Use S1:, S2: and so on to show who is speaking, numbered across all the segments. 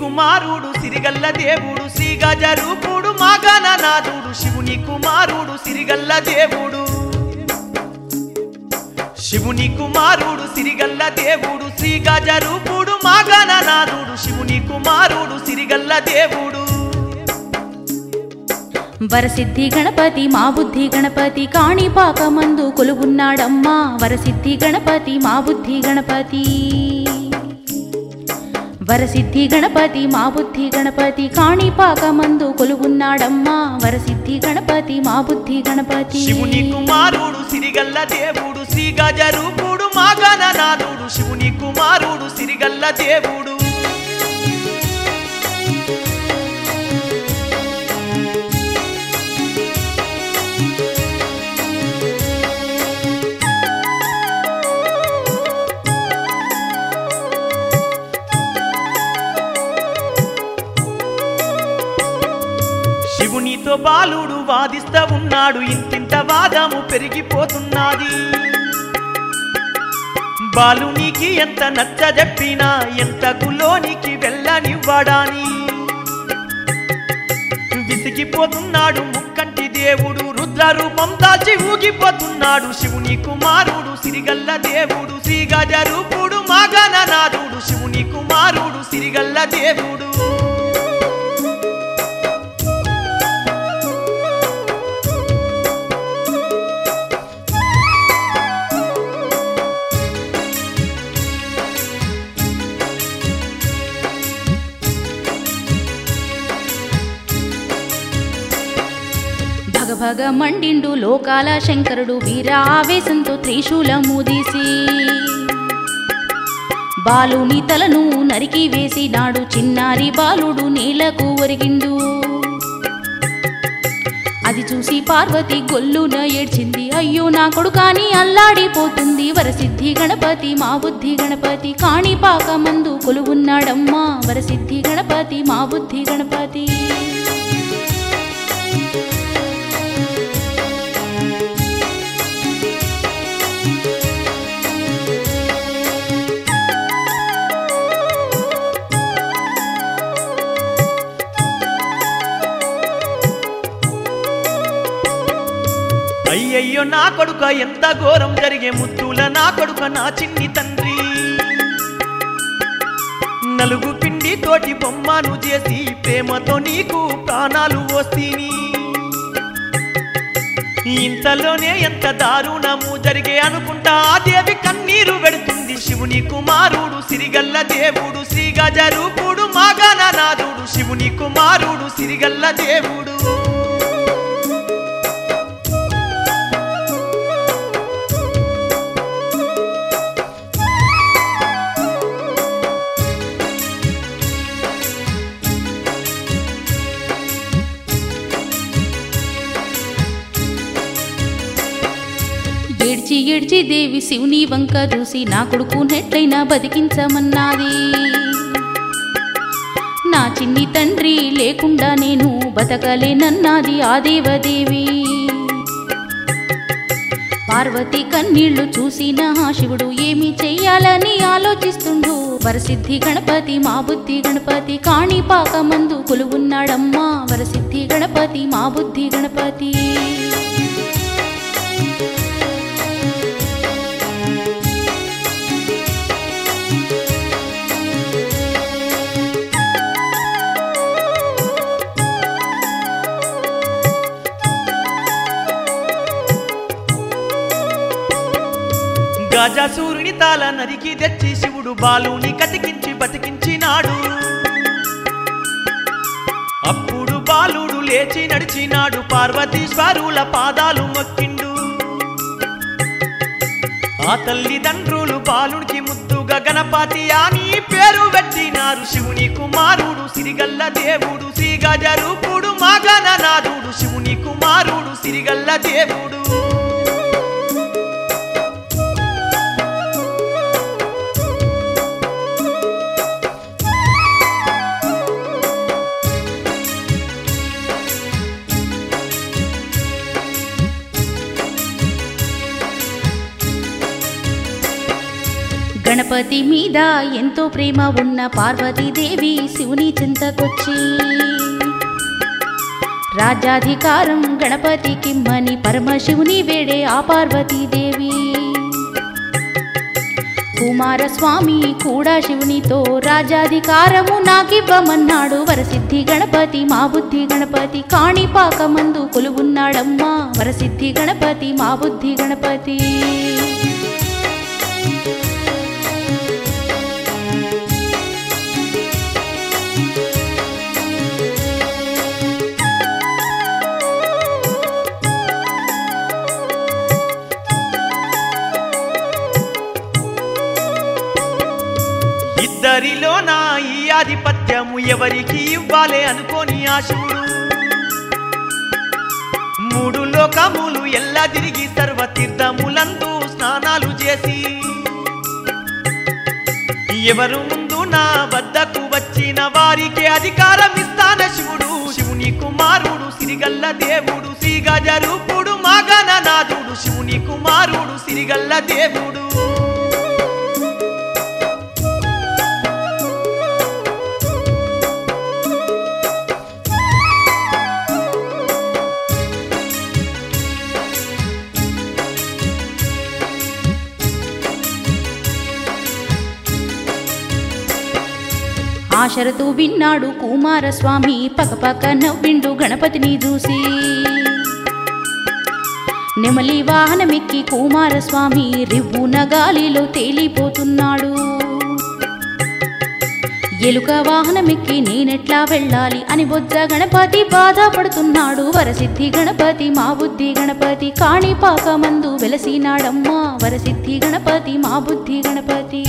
S1: కుమారుడు సిరిగల్ల దేవుడు శ్రీ గజరూపుడు మాగననాథుడు శివుని కుమారుడు సిరిగల్ల దేవుడు శివుని కుమారుడు సిరిగల్ల దేవుడు శ్రీ గజరూపుడు మాగననాథుడు శివుని కుమారుడు సిరిగల్ల దేవుడు
S2: వరసిద్ధి గణపతి మా బుద్ధి గణపతి కాణిపాకమందు కొలుగున్నాడమ్మా వరసిద్ధి గణపతి మా బుద్ధి గణపతి వరసిద్ధి గణపతి మా బుద్ధి గణపతి కాణిపాకమందు కొలుగున్నాడమ్మా వరసిద్ధి గణపతి మా బుద్ధి గణపతి
S1: శివుని కుమారుడు సిరిగల్ల దేవుడు శ్రీ గజరూపుడు మాగననాథుడు శివుని కుమారుడు సిరిగల్ల దేవుడు శివునితో బాలుడు వాదిస్తా ఉన్నాడు ఇంతింత వాదము పెరిగిపోతున్నది బాలునికి ఎంత నచ్చ చెప్పినా ఎంత గులోనికి వెళ్ళనివ్వడాని విసిగిపోతున్నాడు ముక్కంటి దేవుడు రుద్ర రూపం దాచి ఊగిపోతున్నాడు శివుని కుమారుడు సిరిగల్ల దేవుడు శ్రీ గజరూపుడు మాగననాథుడు శివుని కుమారుడు సిరిగల్ల దేవుడు
S2: భగభగ మండిండు లోకాల శంకరుడు వీర ఆవేశంతో త్రిశూలము తీసి బాలుని తలను నరికి వేసినాడు చిన్నారి బాలుడు నేలకు ఒరిగిండు అది చూసి పార్వతి గొల్లున ఏడ్చింది అయ్యో నా కొడుకాని అల్లాడిపోతుంది వరసిద్ధి గణపతి మా బుద్ధి గణపతి కాణిపాకమందు కొలువున్నాడమ్మా వరసిద్ధి గణపతి మా బుద్ధి గణపతి
S1: అయ్యయ్యో నా కొడుక ఎంత ఘోరం జరిగే ముద్దుల నా కొడుక నా చిన్ని తండ్రి నలుగు పిండి తోటి బొమ్మను చేసి ప్రేమతో నీకు ప్రాణాలు వస్తీని ఇంతలోనే ఎంత దారుణము జరిగే అనుకుంటా ఆ దేవి కన్నీరు పెడుతుంది శివుని కుమారుడు సిరిగల్ల దేవుడు శ్రీ గజరూపుడు మాగననాథుడు శివుని కుమారుడు సిరిగల్ల దేవుడు
S2: ఏడ్చి ఏడ్చి దేవి శివుని వంక చూసి నా కొడుకు నెట్లయినా బతికించమన్నది నా చిన్ని తండ్రి లేకుండా నేను బతకలేనన్నది ఆ దేవదేవి పార్వతి కన్నీళ్లు చూసిన ఆ శివుడు ఏమి చెయ్యాలని ఆలోచిస్తుండు వరసిద్ధి గణపతి మా బుద్ధి గణపతి కాణిపాకమందు కొలువున్నాడమ్మా వరసిద్ధి గణపతి మా బుద్ధి గణపతి
S1: గజసూరుని తాల నరికి తెచ్చి శివుడు బాలుని కతికించి బతికించినాడు అప్పుడు బాలుడు లేచి నడిచినాడు పార్వతీశ్వరుల పాదాలు మొక్కిండు ఆ తల్లిదండ్రులు బాలునికి ముద్దుగా గణపతి అని పేరు పెట్టినారు శివుని కుమారుడు సిరిగల్ల దేవుడు శ్రీ గజరూపుడు మాగననాథుడు శివుని కుమారుడు సిరిగల్ల దేవుడు
S2: గణపతి మీద ఎంతో ప్రేమ ఉన్న పార్వతీదేవి శివుని చింతకొచ్చి రాజ్యాధికారం గణపతికిమ్మని పరమశివుని వేడే ఆ పార్వతీదేవి కుమారస్వామి కూడా శివునితో రాజాధికారము నాకివ్వమన్నాడు వరసిద్ధి గణపతి మా బుద్ధి గణపతి కాణిపాకమందు కొలువున్నాడమ్మా వరసిద్ధి గణపతి మా బుద్ధి గణపతి
S1: ఇద్దరిలో నా ఈ ఆధిపత్యము ఎవరికి ఇవ్వాలే అనుకోని ఆ శివుడు మూడు లోకములు ఎల్లా తిరిగి సర్వతీర్థములందు స్నానాలు చేసి ఎవరు ముందు నా వద్దకు వచ్చిన వారికి అధికారం ఇస్తాన శివుడు శివుని కుమారుడు సిరిగల్ల దేవుడు శ్రీగజరూపుడు మాగననాథుడు శివుని కుమారుడు సిరిగల్ల దేవుడు
S2: ఆ షరతు విన్నాడు కుమారస్వామి పక్కపక్క నవ్విండు గణపతిని చూసి నెమలి వాహనమెక్కి కుమారస్వామి రివ్వున గాలిలో తేలిపోతున్నాడు ఎలుక వాహనమెక్కి నేనెట్లా వెళ్ళాలి అని బొజ్జ గణపతి బాధపడుతున్నాడు వరసిద్ధి గణపతి మా బుద్ధి గణపతి కాణిపాకమందు వెలసినాడమ్మా వరసిద్ధి గణపతి మా బుద్ధి గణపతి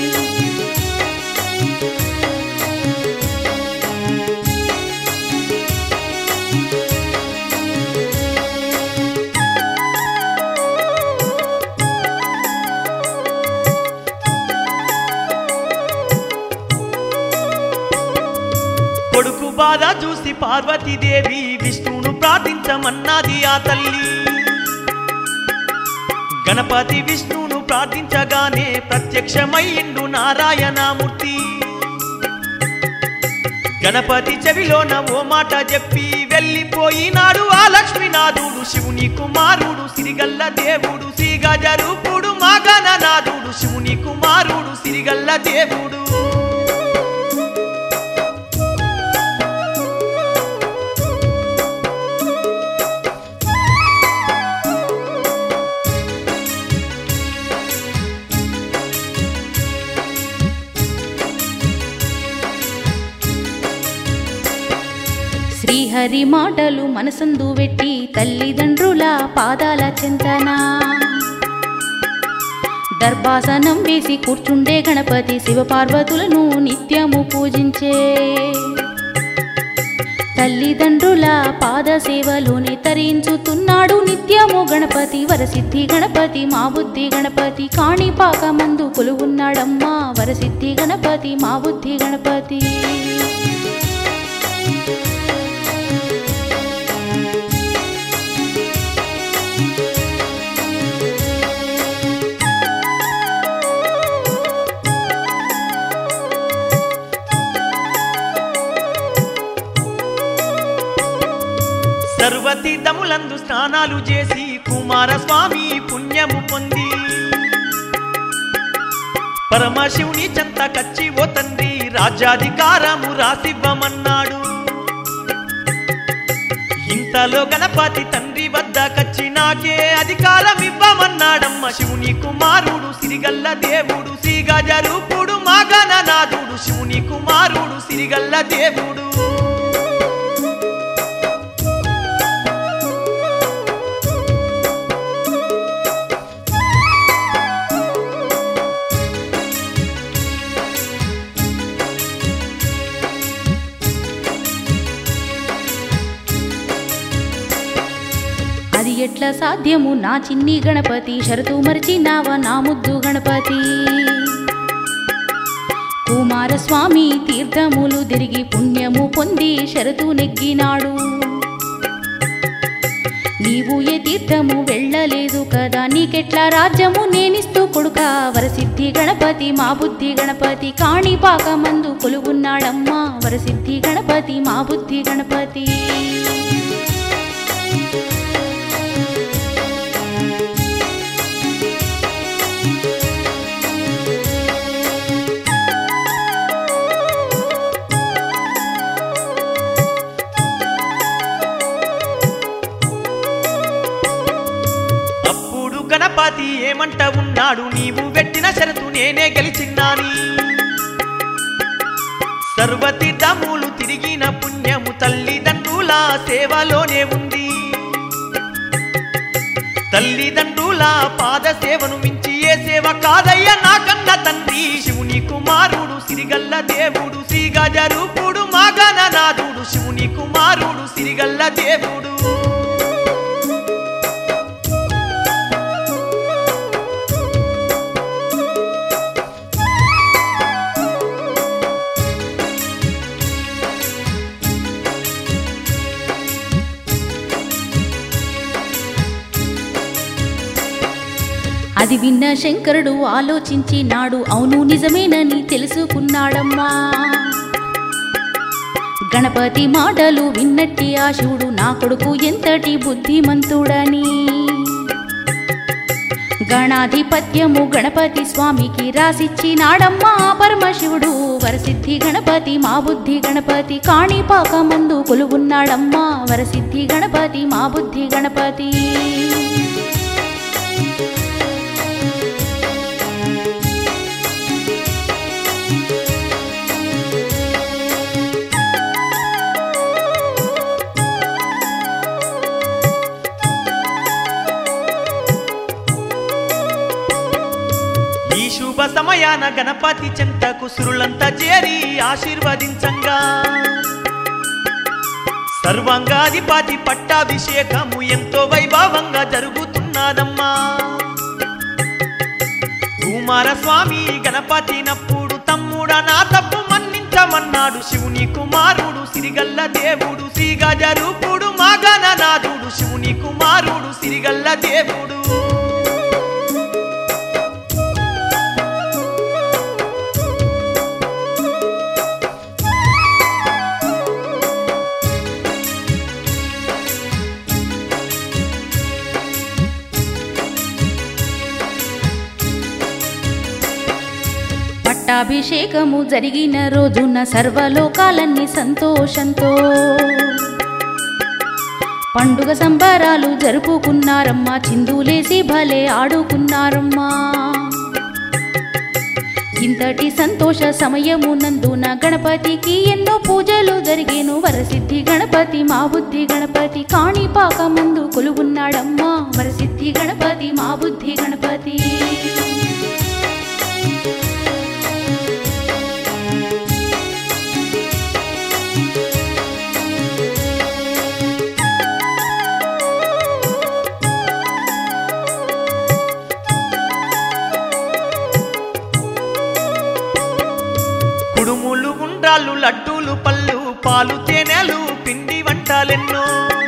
S1: కొడుకు బాధ చూసి పార్వతీదేవి విష్ణువును ప్రార్థించమన్నది ఆ తల్లి గణపతి విష్ణువును ప్రార్థించగానే ప్రత్యక్షమయ్యిండు నారాయణమూర్తి గణపతి చెవిలోన ఓ మాట చెప్పి వెళ్ళిపోయినాడు ఆ లక్ష్మీనాథుడు శివుని కుమారుడు సిరిగల్ల దేవుడు శ్రీగజరూపుడు మాగననాథుడు శివుని కుమారుడు సిరిగల్ల దేవుడు
S2: శ్రీహరి మాటలు మనసందు వెట్టి తల్లిదండ్రుల పాదాల చెంతన దర్భాసనం వేసి కూర్చుండే గణపతి శివపార్వతులను నిత్యము పూజించే తల్లిదండ్రుల పాద సేవలోనే తరించుతున్నాడు నిత్యము గణపతి వరసిద్ధి గణపతి మా బుద్ధి గణపతి కాణిపాకమందు కొలువున్నాడమ్మా వరసిద్ధి గణపతి మా బుద్ధి గణపతి
S1: సర్వతీర్థములందు స్నానాలు చేసి కుమారస్వామి పుణ్యము పొంది పరమశివుని చెంత కచ్చి ఓ తండ్రి రాజ్యాధికారము రాసివ్వమన్నాడు ఇంతలో గణపతి తండ్రి వద్ద కచ్చి నాకే అధికారం ఇవ్వమన్నాడమ్మ శివుని కుమారుడు సిరిగల్ల దేవుడు శ్రీగజరూపుడు మాగననాథుడు శివుని కుమారుడు సిరిగల్ల దేవుడు
S2: అది ఎట్లా సాధ్యము నా చిన్ని గణపతి షరతు మరిచినావా నా ముద్దు గణపతి కుమారస్వామి తీర్థములు తిరిగి పుణ్యము పొంది షరతు నెగ్గినాడు నీవు ఏ తీర్థము వెళ్ళలేదు కదా నీకెట్లా రాజ్యము నేనిస్తూ కొడుక అనుకుంటా వరసిద్ధి గణపతి మా బుద్ధి గణపతి కాణిపాక మందు కొలుగున్నాడమ్మా వరసిద్ధి గణపతి మా బుద్ధి గణపతి
S1: అప్పుడు గణపతి ఏమంట ఉన్నాడు నీవు పెట్టిన షరతు నేనే గెలిచిన్నాని సర్వతీర్థములు తిరిగిన పుణ్యము తల్లిదండ్రుల సేవలోనే ఉంది తల్లిదండ్రుల పాద సేవను మించి ఏ సేవ కాదయ్య నాకన్న తండ్రి శివుని కుమారుడు సిరిగల్ల దేవుడు శ్రీగజరూపుడు మాగననాథుడు శివుని కుమారుడు సిరిగల్ల దేవుడు
S2: అది విన్న శంకరుడు ఆలోచించి నాడు అవును నిజమేనని తెలుసుకున్నాడమ్మా గణపతి మాటలు విన్నట్టి ఆ శివుడు నా కొడుకు ఎంతటి బుద్ధిమంతుడని గణాధిపత్యము గణపతి స్వామికి రాసిచ్చినాడమ్మా పరమశివుడు వరసిద్ధి గణపతి మా బుద్ధి గణపతి కాణిపాక మందు కొలుగున్నాడమ్మా వరసిద్ధి గణపతి మా బుద్ధి గణపతి
S1: ఈ శుభ సమయాన గణపతి చెంతకు సురులంతా చేరి ఆశీర్వదించంగా సర్వంగాధిపతి పట్టాభిషేకము ఎంతో వైభవంగా జరుగుతున్నదమ్మా కుమారస్వామి గణపతి నప్పుడు తమ్ముడ నా తప్పు మన్నించమన్నాడు శివుని కుమారుడు సిరిగల్ల దేవుడు శ్రీగజరూపుడు మాగననాథుడు శివుని కుమారుడు సిరిగల్ల దేవుడు
S2: పట్టాభిషేకము జరిగిన రోజున సర్వలోకాలన్నీ సంతోషంతో పండుగ సంబరాలు జరుపుకున్నారమ్మా చిందులేసి భలే ఆడుకున్నారమ్మా ఇంతటి సంతోష సమయమునందున గణపతికి ఎన్నో పూజలు జరిగేను వరసిద్ధి గణపతి మా బుద్ధి గణపతి కాణిపాక ముందు కొలుగున్నాడమ్మా వరసిద్ధి గణపతి మా బుద్ధి గణపతి
S1: కుడుములు ఉండ్రాళ్ళు లడ్డూలు పళ్ళు పాలు తేనెలు పిండి వంటలెన్నో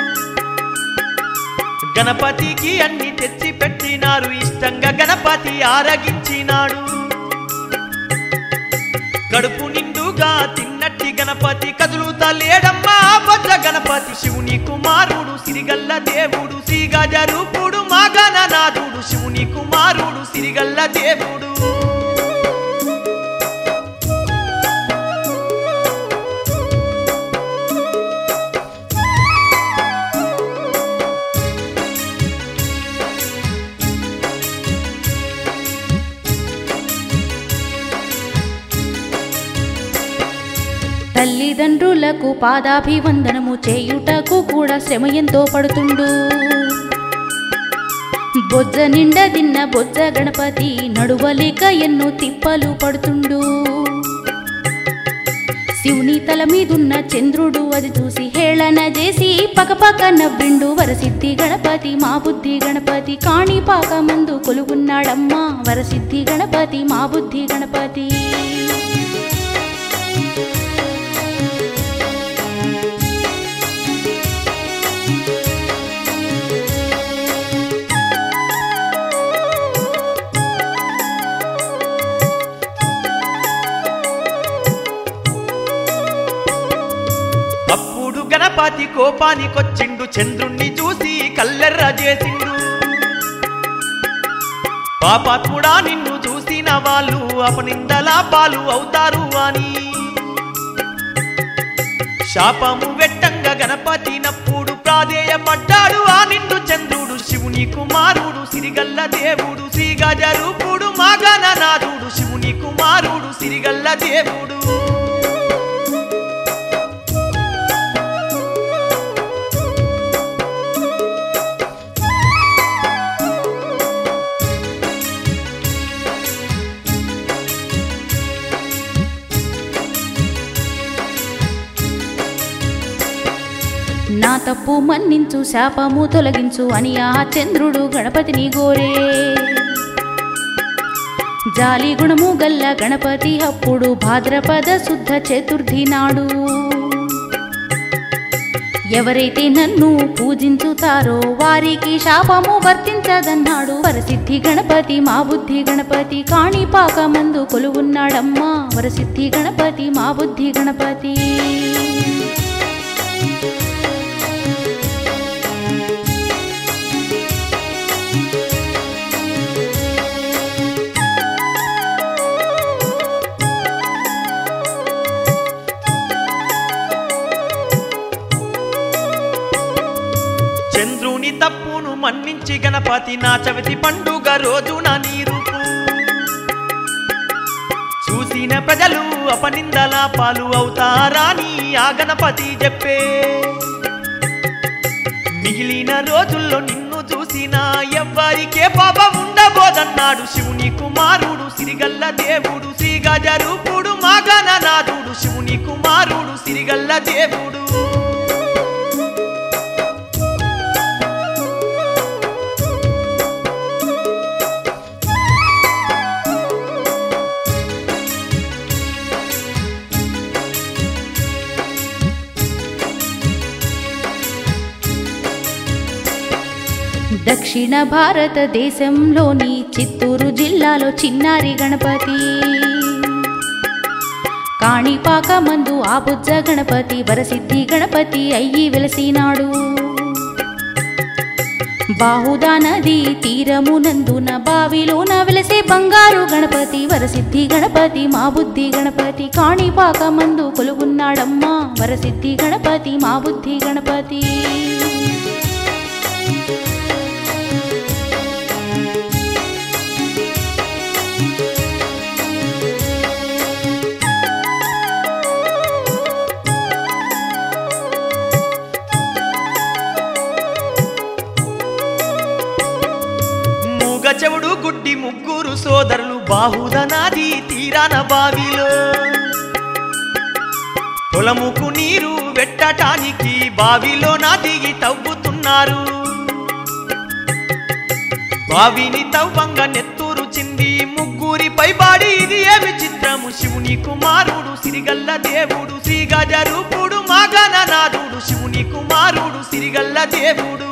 S1: గణపతికి అన్ని తెచ్చి పెట్టినారు ఇష్టంగా గణపతి ఆరగించినాడు కడుపు నిండుగా తిన్నట్టి గణపతి కదులుతా లేడమ్మా భద్ర గణపతి శివుని కుమారుడు సిరిగల్ల దేవుడు శ్రీగజరూపుడు మాగననాథుడు శివుని కుమారుడు సిరిగల్ల దేవుడు
S2: తల్లిదండ్రులకు పాదాభివందనము చేయుటకు కూడా శ్రమ ఎంతో పడుతుండు బొజ్జ నిండా తిన్న బొజ్జ గణపతి నడువలేక ఎన్నో తిప్పలు పడుతుండు శివుని తల మీదున్న చంద్రుడు అది చూసి హేళన చేసి పకపక నవ్విండు వరసిద్ధి గణపతి మా బుద్ధి గణపతి కాణిపాక మందు కొలుగున్నాడమ్మా వరసిద్ధి గణపతి మా బుద్ధి గణపతి
S1: గణపతి కోపానికొచ్చిండు చంద్రుణ్ణి చూసి కల్లెర్ర చేసిండు పాపాత్ముడా నిన్ను చూసిన వాళ్ళు అపనిందలా పాలు అవుతారు అని శాపము వెట్టంగా గణపతి నప్పుడు ప్రాధేయపడ్డాడు ఆ నిండు చంద్రుడు శివుని కుమారుడు సిరిగల్ల దేవుడు శ్రీగజ రూపుడు మాగననాథుడు శివుని కుమారుడు సిరిగల్ల దేవుడు
S2: నా తప్పు మన్నించు శాపము తొలగించు అని ఆ చంద్రుడు గణపతిని గోరే జాలి గుణము గల్ల గణపతి అప్పుడు భాద్రపద శుద్ధ చతుర్థి నాడు ఎవరైతే నన్ను పూజించుతారో వారికి శాపము వర్తించదన్నాడు వరసిద్ధి గణపతి మా బుద్ధి గణపతి కాణిపాక మందు కొలువున్నాడమ్మా వరసిద్ధి గణపతి మా బుద్ధి గణపతి
S1: చంద్రుని తప్పును మన్నించి గణపతి నా చవితి పండుగ రోజున నీరుపు చూసిన ప్రజలు అపనిందల పాలు అవుతారాని ఆ గణపతి చెప్పే మిగిలిన రోజుల్లో నిన్ను చూసిన ఎవ్వరికే పాపం ఉండబోదన్నాడు శివుని కుమారుడు సిరిగల్ల దేవుడు శ్రీగజ రూపుడు మాగననాథుడు శివుని కుమారుడు సిరిగల్ల దేవుడు
S2: దక్షిణ భారతదేశంలోని చిత్తూరు జిల్లాలో చిన్నారి గణపతి కాణిపాక మందు ఆబుజ్జ గణపతి వరసిద్ధి గణపతి అయ్యి వెలసినాడు బాహుదా నది తీరమునందున బావిలోన వెలసే బంగారు గణపతి వరసిద్ధి గణపతి మా బుద్ధి గణపతి కాణిపాక మందు కొలుగున్నాడమ్మా వరసిద్ధి గణపతి మా బుద్ధి గణపతి
S1: మూగ చెవుడు గుడ్డి ముగ్గురు సోదరులు బాహుదనాది తీరాన బావిలో పొలముకు నీరు వెట్టటానికి బావిలో నా దిగి తవ్వుతున్నారు బావిని తవ్వంగా నెత్తూరు చింది ముగ్గురిపై బాడి ఇది ఏమి చిత్రము శివుని కుమారుడు సిరిగల్ల దేవుడు శ్రీగజ రూపుడు మాగననాథుడు శివుని కుమారుడు సిరిగల్ల దేవుడు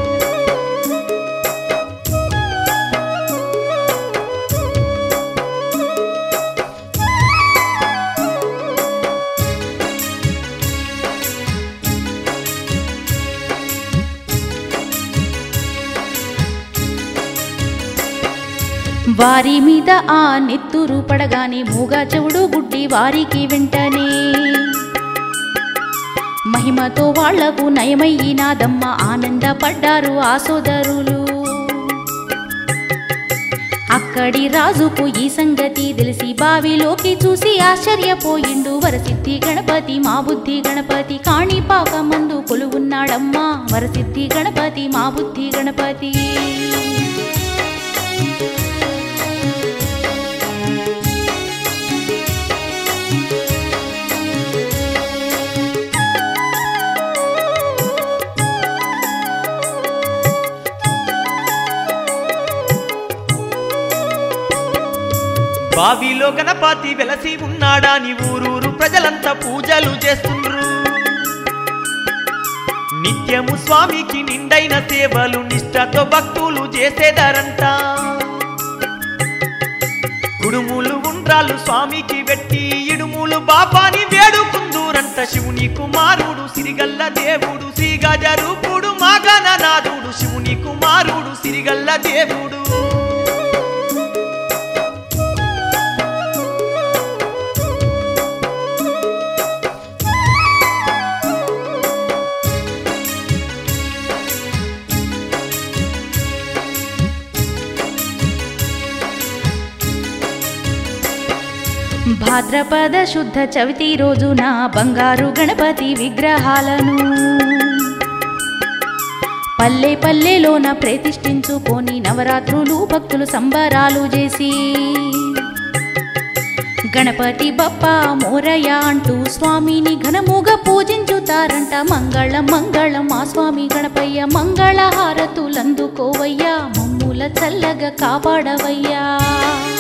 S2: వారి మీద ఆ నెత్తురు పడగానే మూగా చెవుడు గుడ్డి వారికి వెంటనే మహిమతో వాళ్లకు నయమయ్యినాదమ్మ ఆనందపడ్డారు ఆ సోదరులు అక్కడి రాజుకు ఈ సంగతి తెలిసి బావిలోకి చూసి ఆశ్చర్యపోయిండు వరసిద్ధి గణపతి మా బుద్ధి గణపతి కాణిపాక మందు కొలువున్నాడమ్మా వరసిద్ధి గణపతి మా బుద్ధి గణపతి
S1: బావిలో గణపతి వెలసి ఉన్నాడాని ఊరూరు ప్రజలంతా పూజలు చేస్తుండ్రు నిత్యము స్వామికి నిండైన సేవలు నిష్ఠతో భక్తులు చేసేదారంట కుడుములు ఉండ ఉండ్రాళ్ళు స్వామికి వెట్టి ఇడుములు బాపాని వేడుకుందూరంట శివుని కుమారుడు సిరిగల్ల దేవుడు శ్రీ గజరూపుడు మాగననాథుడు శివుని కుమారుడు సిరిగల్ల దేవుడు
S2: భాద్రపద శుద్ధ చవితి రోజున బంగారు గణపతి విగ్రహాలను పల్లె పల్లెలోన ప్రతిష్ఠించుకొని నవరాత్రులు భక్తులు సంబరాలు చేసి గణపతి బప్ప మోరయ్య అంటూ స్వామిని ఘనముగా పూజించుతారంట మంగళం మంగళం ఆ స్వామి గణపయ్య మంగళ హారతులందుకోవయ్యా మమ్ముల చల్లగా కాపాడవయ్యా